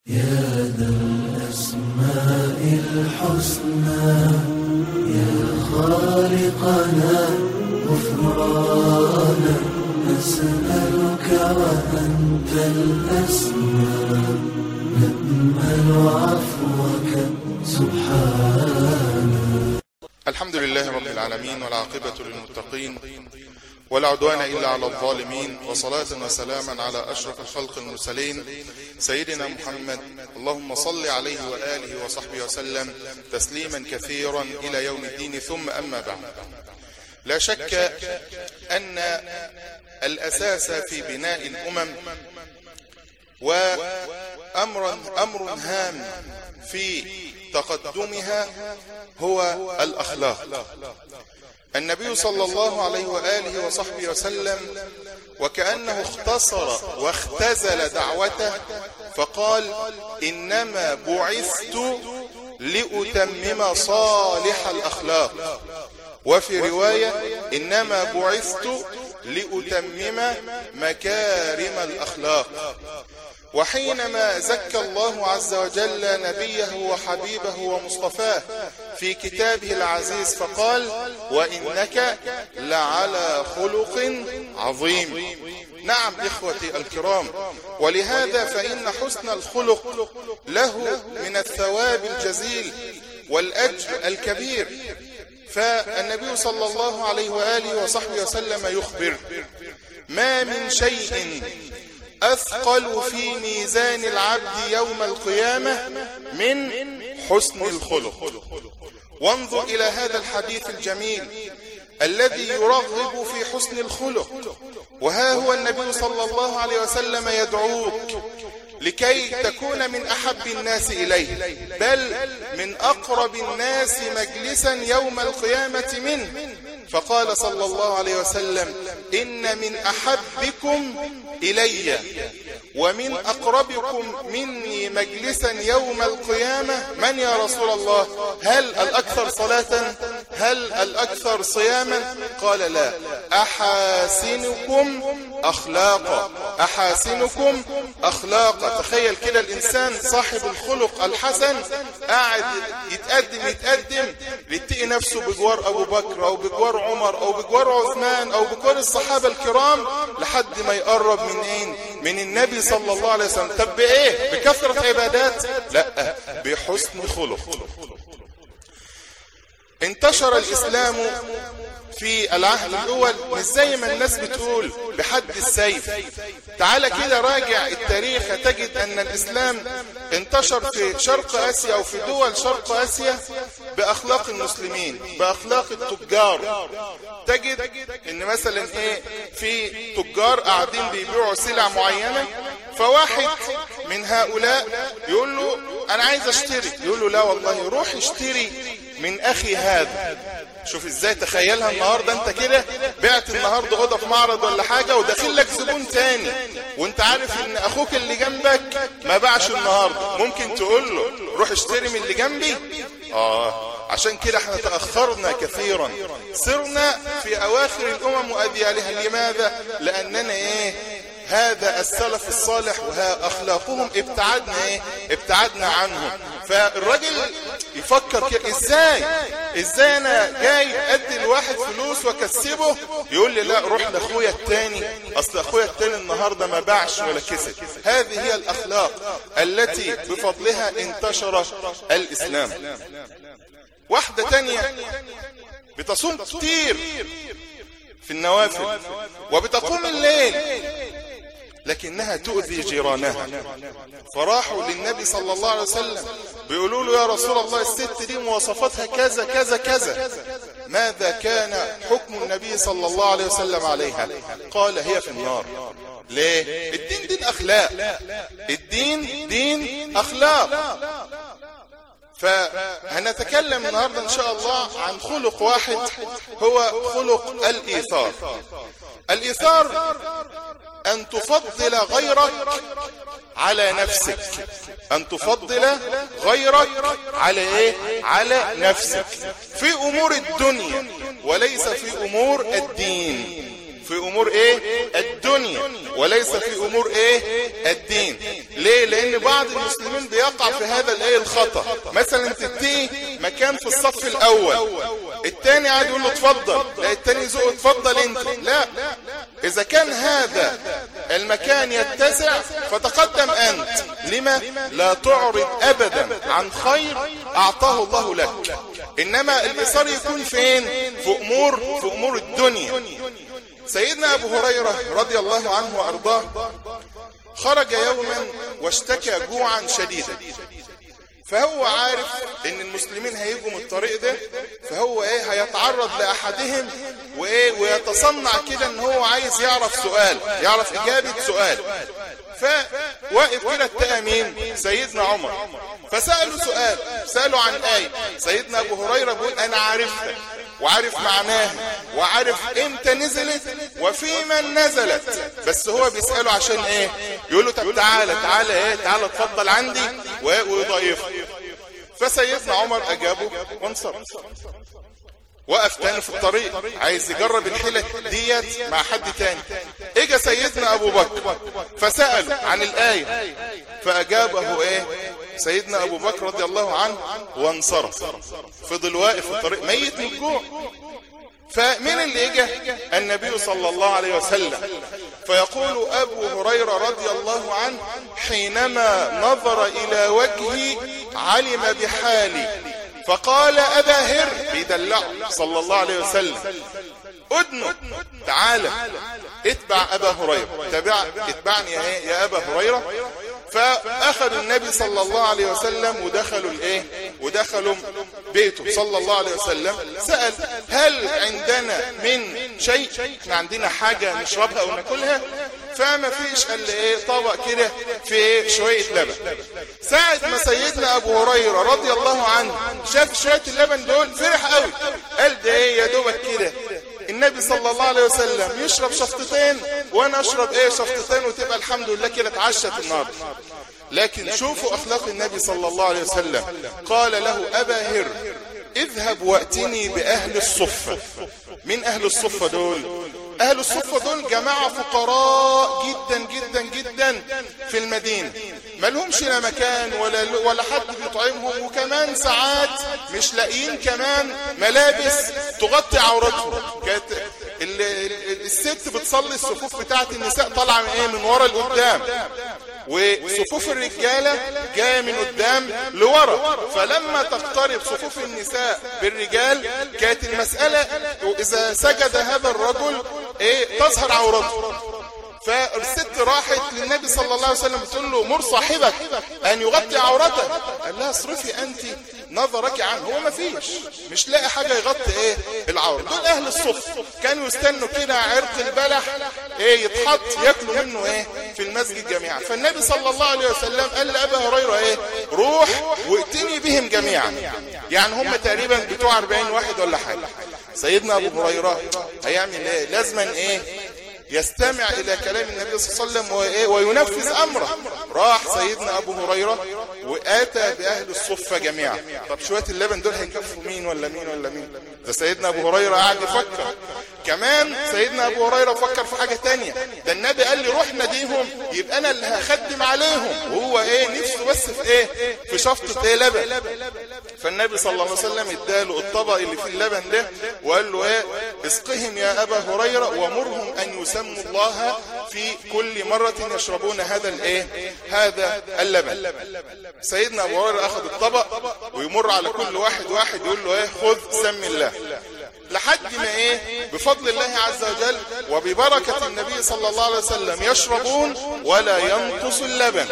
يا ذا الأسماء الحسنى يا خالقنا غفرانا نسألك وأنت الأسمى نأمل عفوك سبحانك الحمد لله رب العالمين والعاقبة للمتقين ولا عدوان إلا على الظالمين وصلاة وسلاما على أشرف الخلق المرسلين سيدنا محمد اللهم صل عليه وآله وصحبه وسلم تسليما كثيرا إلى يوم الدين ثم أما بعد لا شك أن الأساس في بناء الأمم وأمر أمر هام في تقدمها هو الأخلاق النبي صلى الله عليه وآله وصحبه وسلم وكأنه اختصر واختزل دعوته فقال إنما بعثت لأتمم صالح الأخلاق وفي رواية إنما بعثت لأتمم مكارم الأخلاق وحينما زكى الله عز وجل نبيه وحبيبه ومصطفاه في كتابه العزيز فقال وإنك لعلى خلق عظيم نعم إخوتي الكرام ولهذا فإن حسن الخلق له من الثواب الجزيل والأجر الكبير فالنبي صلى الله عليه وآله وصحبه وسلم يخبر ما من شيء أثقل في ميزان العبد يوم القيامة من حسن الخلق وانظر إلى هذا الحديث الجميل الذي يرغب في حسن الخلق وها هو النبي صلى الله عليه وسلم يدعوك لكي تكون من أحب الناس إليه بل من أقرب الناس مجلسا يوم القيامة منه فقال صلى الله عليه وسلم إن من أحبكم إلي ومن أقربكم مني مجلسا يوم القيامة من يا رسول الله هل الأكثر صلاة هل الأكثر صياما قال لا أحاسنكم أخلاقا أحاسنكم أخلاقا تخيل كده الإنسان صاحب الخلق الحسن قاعد يتقدم يتقدم يتقي نفسه بجوار أبو بكر أو بجوار عمر أو بجوار عثمان أو بجوار الصحابة الكرام لحد ما يقرب من إيه من النبي صلى الله عليه وسلم طب بإيه بكثرة عبادات لا بحسن خلق انتشر الإسلام في العهد الأول مش زي ما الناس بتقول بحد السيف تعال كده راجع التاريخ تجد أن الإسلام انتشر في شرق آسيا أو في دول شرق آسيا بأخلاق المسلمين بأخلاق التجار تجد أن مثلا إيه في تجار قاعدين بيبيعوا سلع معينة فواحد من هؤلاء يقول له أنا عايز أشتري يقول له لا والله روح اشتري من أخي هذا شوف ازاي تخيلها النهاردة انت كده بعت النهاردة غدا في معرض ولا حاجة وداخل لك زبون تاني وانت عارف ان اخوك اللي جنبك ما باعش النهاردة ممكن تقول له روح اشتري من اللي جنبي اه عشان كده احنا تأخرنا كثيرا صرنا في اواخر الامم واديالها لماذا لاننا ايه هذا السلف الصالح وها اخلاقهم ابتعدنا ايه ابتعدنا عنهم فالراجل يفكر كده ازاي ازاي انا جاي ادي الواحد فلوس واكسبه يقول لي لا روح لاخويا التاني اصل اخويا التاني النهارده ما باعش ولا كسب هذه هي الاخلاق التي بفضلها انتشر الاسلام واحدة تانية بتصوم كتير في النوافل وبتقوم الليل لكنها تؤذي جيرانها فراحوا للنبي صلى الله عليه وسلم بيقولوا له يا رسول الله الست دي مواصفاتها كذا كذا كذا ماذا كان حكم النبي صلى الله عليه وسلم عليها قال هي في النار ليه الدين دين اخلاق الدين دين اخلاق فهنتكلم النهاردة ان شاء الله عن خلق واحد هو خلق الايثار الايثار أن تفضل غيرك على نفسك أن تفضل غيرك على إيه؟ على نفسك في أمور الدنيا وليس في أمور الدين في في امور ايه الدنيا وليس في امور ايه الدين ليه لان بعض المسلمين بيقع في هذا الايه الخطأ مثلا تديه مكان في الصف الاول التاني قاعد يقول له اتفضل لا التاني يزوق اتفضل انت لا اذا كان هذا المكان يتسع فتقدم انت لما لا تعرض ابدا عن خير اعطاه الله لك انما الاصرار يكون فين في امور في امور الدنيا سيدنا ابو هريرة رضي الله عنه وارضاه خرج يوما واشتكى جوعا شديدا فهو عارف ان المسلمين هيجوا من الطريق ده فهو ايه هيتعرض لاحدهم وايه ويتصنع كده ان هو عايز يعرف سؤال يعرف اجابة سؤال فواقف كده اتقى مين سيدنا عمر فسأله سؤال سأله عن آية سيدنا ابو هريرة بيقول انا عارفها وعارف معناها وعارف امتى نزلت وفي من نزلت بس هو بيسأله عشان ايه يقول له طب تعالى تعالى ايه تعالى اتفضل عندي ويضيفه فسيدنا عمر اجابه وانصرف وقف تاني في الطريق عايز يجرب الحيلة ديت مع حد تاني اجا سيدنا ابو بكر فسأل عن الآية فاجابه ايه سيدنا ابو بكر رضي الله عنه وانصرف فضل واقف في الطريق ميت من الجوع فمن اللي اجا النبي صلى الله عليه وسلم فيقول ابو هريرة رضي الله عنه حينما نظر الى وجهي علم بحالي فقال ابا هر بيدلعه صلى الله عليه وسلم ادنو تعالى اتبع ابا هريرة تبع اتبعني يا ابا هريرة فاخذ النبي صلى الله عليه وسلم ودخلوا الايه ودخلوا بيته صلى الله عليه وسلم سأل هل عندنا من شيء احنا عندنا حاجة نشربها او ناكلها فما فيش قال ايه طبق كده في ايه شوية لبن ساعة ما سيدنا ابو هريرة رضي الله عنه شاف شوية اللبن دول فرح قوي قال ده ايه يا دوبك كده النبي صلى الله عليه وسلم يشرب شفطتين وانا اشرب ايه شفطتين وتبقى الحمد لله كده اتعشت النار لكن شوفوا اخلاق النبي صلى الله عليه وسلم قال له ابا هر اذهب واتني باهل الصفة من اهل الصفة دول اهل الصفة دول جماعة فقراء جدا جدا جدا في المدينة ما لهمش لا مكان ولا, ولا حد بيطعمهم وكمان ساعات مش لاقيين كمان ملابس تغطي عورتهم كانت الست بتصلي الصفوف بتاعت النساء طالعه من ايه من ورا لقدام وصفوف الرجالة جاية من قدام لورا فلما تقترب صفوف النساء بالرجال كانت المسألة إذا سجد هذا الرجل إيه تظهر عورته فالست راحت للنبي صلى الله عليه وسلم بتقول له مر صاحبك أن يغطي عورتك قال لها اصرفي أنت نظرك عنه هو ما فيش مش لاقي حاجة يغطي ايه العورة دول اهل الصف كانوا يستنوا كده عرق البلح ايه يتحط ياكلوا منه ايه في المسجد جميعا فالنبي صلى الله عليه وسلم قال لأبا هريرة ايه روح وائتني بهم جميعا يعني هم تقريبا بتوع 40 واحد ولا حاجة سيدنا ابو هريرة هيعمل ايه لازما ايه يستمع إلى كلام النبي صلى الله عليه وسلم وينفذ أمره راح سيدنا أبو هريرة وآتى بأهل الصفة جميعا طب شوية اللبن دول هيكفوا مين ولا مين ولا مين ده سيدنا أبو هريرة قاعد يفكر كمان سيدنا أبو هريرة فكر في حاجة تانية ده النبي قال لي روح ناديهم يبقى أنا اللي هخدم عليهم وهو إيه نفسه بس في إيه في شفطة إيه لبن فالنبي صلى الله عليه وسلم اداله الطبق اللي فيه اللبن ده وقال له إيه اسقهم يا أبا هريرة ومرهم أن يسموا الله في كل مرة يشربون هذا الايه هذا اللبن سيدنا ابو هريره اخذ الطبق ويمر على كل واحد واحد يقول له ايه خذ سم الله لحد ما ايه بفضل الله عز وجل وببركة النبي صلى الله عليه وسلم يشربون ولا ينقص اللبن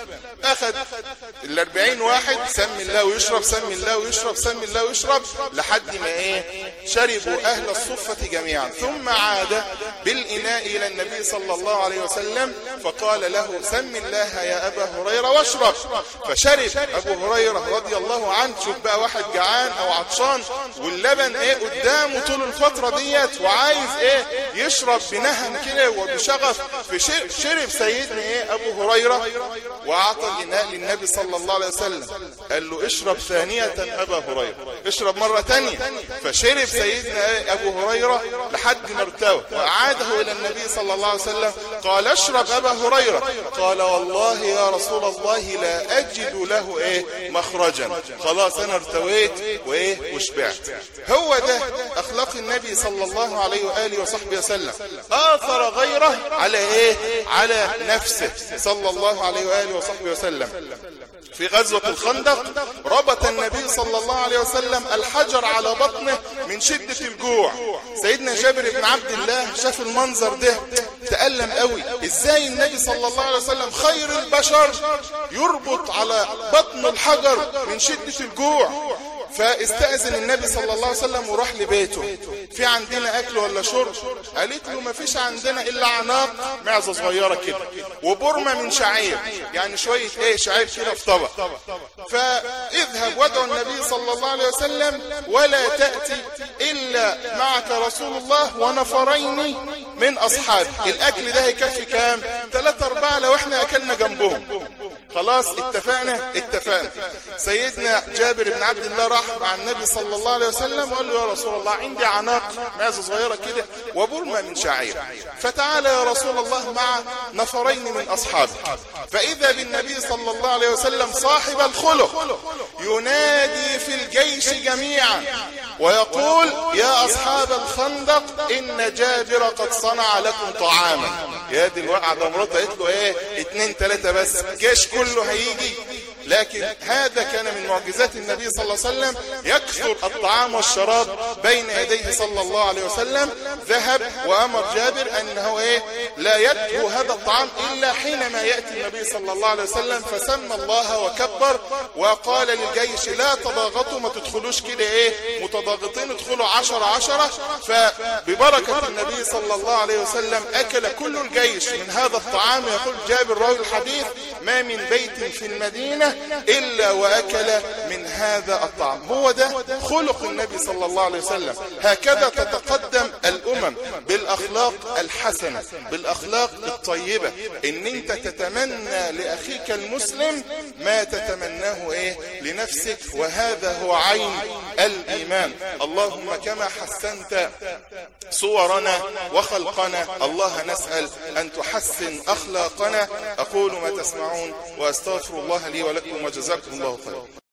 اخذ الاربعين واحد سم الله ويشرب سم الله ويشرب سم الله ويشرب لحد ما ايه شربوا اهل الصفة جميعا ثم عاد بالاناء الى النبي صلى الله عليه وسلم فقال له سم الله يا ابا هريرة واشرب فشرب ابو هريرة رضي الله عنه شوف بقى واحد جعان او عطشان واللبن ايه قدامه طول الفترة ديت وعايز ايه يشرب بنهم كده وبشغف فشرب سيدنا ايه ابو هريرة واعطى الإناء للنبي صلى الله عليه وسلم قال له اشرب ثانية أبا هريرة اشرب مرة تانية فشرب سيدنا أبو هريرة لحد ما ارتوى وأعاده إلى النبي صلى الله عليه وسلم قال اشرب أبا هريرة قال والله يا رسول الله لا أجد له إيه مخرجا خلاص أنا ارتويت وإيه وشبعت هو ده أخلاق النبي صلى الله عليه وآله وصحبه وسلم آثر غيره على إيه على نفسه صلى الله عليه وآله وصحبه وسلم في غزوة الخندق ربط النبي صلى الله عليه وسلم الحجر على بطنه من شدة الجوع سيدنا جابر بن عبد الله شاف المنظر ده تألم قوي ازاي النبي صلى الله عليه وسلم خير البشر يربط على بطن الحجر من شدة الجوع فاستأذن النبي صلى الله عليه وسلم وراح لبيته في عندنا اكل ولا شرب قالت له ما فيش عندنا الا عناق معزة صغيرة كده وبرمة من شعير يعني شوية ايه شعير كده في طبق فاذهب وادعو النبي صلى الله عليه وسلم ولا تأتي الا معك رسول الله ونفرين من اصحابه الاكل ده هيكفي كام ثلاثة اربعة لو احنا اكلنا جنبهم خلاص اتفقنا اتفقنا سيدنا جابر بن عبد الله راح مع النبي صلى الله عليه وسلم وقال له يا رسول الله عندي عناق معزة صغيرة كده وبرمة من شعير فتعالى يا رسول الله مع نفرين من أصحابه فإذا بالنبي صلى الله عليه وسلم صاحب الخلق ينادي في الجيش جميعا ويقول يا أصحاب الخندق إن جابر قد صنع لكم طعاما يا دي الوقعة ده مراته قالت له ايه اتنين تلاتة بس جيش كله هيجي لكن هذا كان من معجزات النبي صلى الله عليه وسلم يكثر الطعام والشراب بين يديه صلى الله عليه وسلم ذهب وأمر جابر أنه إيه لا يترو هذا الطعام إلا حينما يأتي النبي صلى الله عليه وسلم فسمى الله وكبر وقال للجيش لا تضاغطوا ما تدخلوش كده إيه متضاغطين ادخلوا عشرة عشرة فببركة النبي صلى الله عليه وسلم أكل كل الجيش من هذا الطعام يقول جابر راوي الحديث ما من بيت في المدينة إلا وأكل من هذا الطعام هو ده خلق النبي صلى الله عليه وسلم هكذا تتقدم الأمم بالأخلاق الحسنة بالأخلاق الطيبة إن أنت تتمنى لأخيك المسلم ما تتمناه إيه لنفسك وهذا هو عين الإيمان اللهم كما حسنت صورنا وخلقنا الله نسأل أن تحسن أخلاقنا أقول ما تسمعون وأستغفر الله لي ولكم وجزاكم الله خيرا